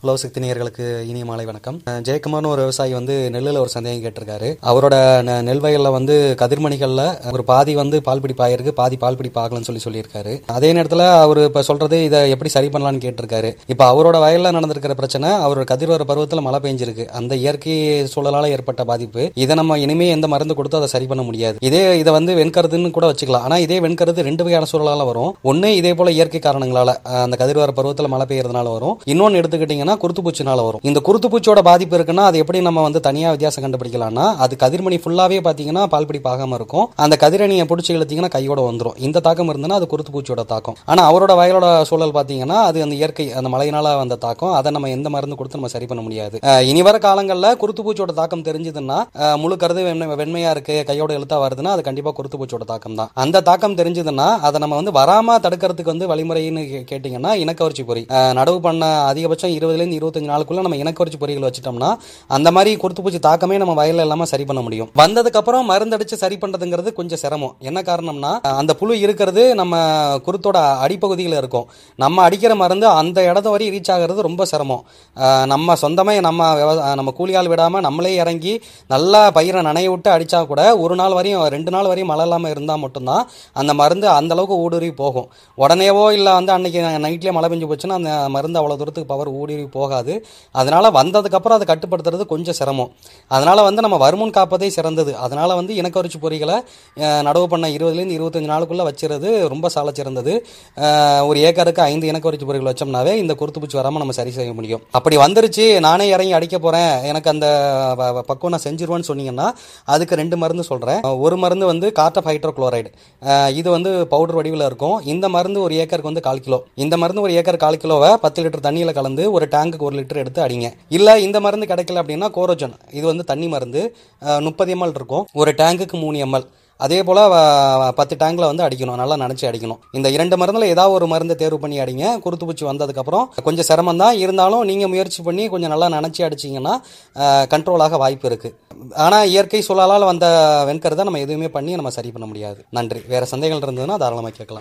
உலக சக்தி நேயர்களுக்கு இனிய மாலை வணக்கம் அஹ் ஜெயக்குமார்னு ஒரு விவசாயி வந்து நெல்லில் ஒரு சந்தேகம் கேட்டிருக்காரு அவரோட நெ- நெல் வயல்ல வந்து கதிர்மணிகள்ல ஒரு பாதி வந்து பால் பிடிப்பு ஆயிருக்கு பாதி பால் பிடிப்பு ஆகலன்னு சொல்லி சொல்லியிருக்காரு அதே நேரத்தில் அவர் இப்ப சொல்றது இதை எப்படி சரி பண்ணலாம்னு கேட்டிருக்காரு இப்ப அவரோட வயல்ல நடந்திருக்கிற பிரச்சனை அவரோட கதிர்வர பருவத்தில் மழை பெஞ்சிருக்கு அந்த இயற்கை சூழலால ஏற்பட்ட பாதிப்பு இதை நம்ம இனிமே எந்த மருந்து கொடுத்து அதை சரி பண்ண முடியாது இதே இதை வந்து வெண்கருதுன்னு கூட வச்சுக்கலாம் ஆனா இதே வெண்கருது ரெண்டு வகையான சூழலால வரும் ஒண்ணு இதே போல இயற்கை காரணங்களால அஹ், அந்த கதிர்வர பருவத்தில் மழை பெய்யறதுனால வரும் இன்னொன்னு எடுத்துக்கிட்டீங்கன்னா குருத்துப்பூச்சினால வரும் இந்த குருத்துப்பூச்சியோட பாதிப்பு இருக்குன்னா அது எப்படி நம்ம வந்து தனியா வித்தியாசம் கண்டுபிடிக்கலாம்னா அது கதிர்மணி ஃபுல்லாவே பாத்தீங்கன்னா பால் பிடிப்பு ஆகாம இருக்கும் அந்த கதிரணியை பிடிச்சி இழுத்தீங்கன்னா கையோட வந்துரும் இந்த தாக்கம் இருந்ததுன்னா அது குருத்துப்பூச்சியோட தாக்கம் ஆனா அவரோட வயலோட சூழல் பாத்தீங்கன்னா அது அந்த இயற்கை அந்த மழையினால வந்த தாக்கம் அதை நம்ம எந்த மருந்து கொடுத்து நம்ம சரி பண்ண முடியாது அஹ், இனி வர காலங்கள்ல குருத்துப்பூச்சியோட தாக்கம் தெரிஞ்சதுன்னா அஹ், முழு கருது வெண்மை- வெண்மையா இருக்கு கையோட எழுத்தா வருதுன்னா அது கண்டிப்பா குருத்துப்பூச்சியோட தாக்கம் தான் அந்த தாக்கம் தெரிஞ்சதுன்னா அதை நம்ம வந்து வராம தடுக்கிறதுக்கு வந்து வழிமுறைன்னு கே- கேட்டீங்கன்னா இனக்கவர்ச்சி பொறி அஹ், நடவு பண்ண அதிகபட்சம் இருபதுல இருந்து இருபத்தஞ்சு நாளுக்குள்ள நம்ம இனக்கவர்ச்சி பொறிகள் வச்சுட்டோம்னா அந்த மாதிரி குருத்துப்பூச்சி தாக்கமே நம்ம வயல்ல இல்லாம சரி பண்ண முடியும் வந்ததுக்கு அப்புறம் மருந்தடிச்சு சரி பண்றதுங்கிறது கொஞ்சம் சிரமம் என்ன காரணம்னா அஹ், அந்த புழு இருக்கிறது நம்ம குருத்தோட அடிப்பகுதியில் இருக்கும் நம்ம அடிக்கிற மருந்து அந்த இடத்து வரை ரீச் ஆகிறது ரொம்ப சிரமம் அஹ், நம்ம சொந்தமே நம்ம விவ- அஹ், நம்ம கூலியால் விடாம நம்மளே இறங்கி நல்லா பயிரை நனைய விட்டு அடிச்சா கூட ஒரு நாள் வரையும் ரெண்டு நாள் வரையும் மழை இல்லாம இருந்தா மட்டும்தான் அந்த மருந்து அந்த அளவுக்கு ஊடுருவி போகும் உடனேவோ இல்ல வந்து அன்னைக்கு நைட்லயே மழை பெஞ்சு போச்சுன்னா அந்த மருந்து அவ்வளவு தூரத்துக்கு பவர் ஊடுருவி போகாது அதனால வந்ததுக்கு அப்புறம் அதை கட்டுப்படுத்துறது கொஞ்சம் சிரமம் அதனால வந்து நம்ம வருமுன் காப்பதே சிறந்தது அதனால வந்து இனக்கவரிச்சி பொறிகளை அஹ், நடவு பண்ண இருபதுலேருந்து இருபத்தஞ்சு நாளுக்குள்ள வச்சிருது ரொம்ப சால சிறந்தது அஹ், ஒரு ஏக்கருக்கு ஐந்து இனக்கவரிச்சி பொறிகள் வச்சோம்னாவே இந்த குருத்துப்பூச்சி வராம நம்ம சரி செய்ய முடியும் அப்படி வந்துருச்சு நானே இறங்கி அடிக்க போறேன் எனக்கு அந்த வ- வ- பக்குவம் நான் செஞ்சிருவேன்னு சொன்னீங்கன்னா அதுக்கு ரெண்டு மருந்து சொல்றேன் அஹ், ஒரு மருந்து வந்து கார்டப் ஹைட்ரோகுளோரைடு இது வந்து பவுடர் வடிவில் இருக்கும் இந்த மருந்து ஒரு ஏக்கருக்கு வந்து கால் கிலோ இந்த மருந்து ஒரு ஏக்கர் கால் கிலோவை பத்து லிட்டர் தண்ணியில கலந்து ஒரு டேங்குக்கு ஒரு லிட்டர் எடுத்து அடிங்க இல்ல இந்த மருந்து கிடைக்கல அப்படின்னா கோரோஜன் இது வந்து தண்ணி மருந்து முப்பது எம்எல் இருக்கும் ஒரு டேங்குக்கு மூணு எம்எல் அதே போல வ- பத்து டேங்க்ல வந்து அடிக்கணும் நல்லா நினைச்சு அடிக்கணும் இந்த இரண்டு மருந்துல ஏதாவது ஒரு மருந்தை தேர்வு பண்ணி அடிங்க குருத்துப்பூச்சி வந்ததுக்கு அப்புறம் கொஞ்சம் சிரமம் தான் இருந்தாலும் நீங்க முயற்சி பண்ணி கொஞ்சம் நல்லா நினைச்சு அடிச்சீங்கன்னா கண்ட்ரோல் ஆக வாய்ப்பு இருக்கு ஆனா இயற்கை சூழலால் வந்த வெண்கருதை நம்ம எதுவுமே பண்ணி நம்ம சரி பண்ண முடியாது நன்றி வேற சந்தேகங்கள் இருந்ததுன்னா தாராளமாக கேட்கலாம்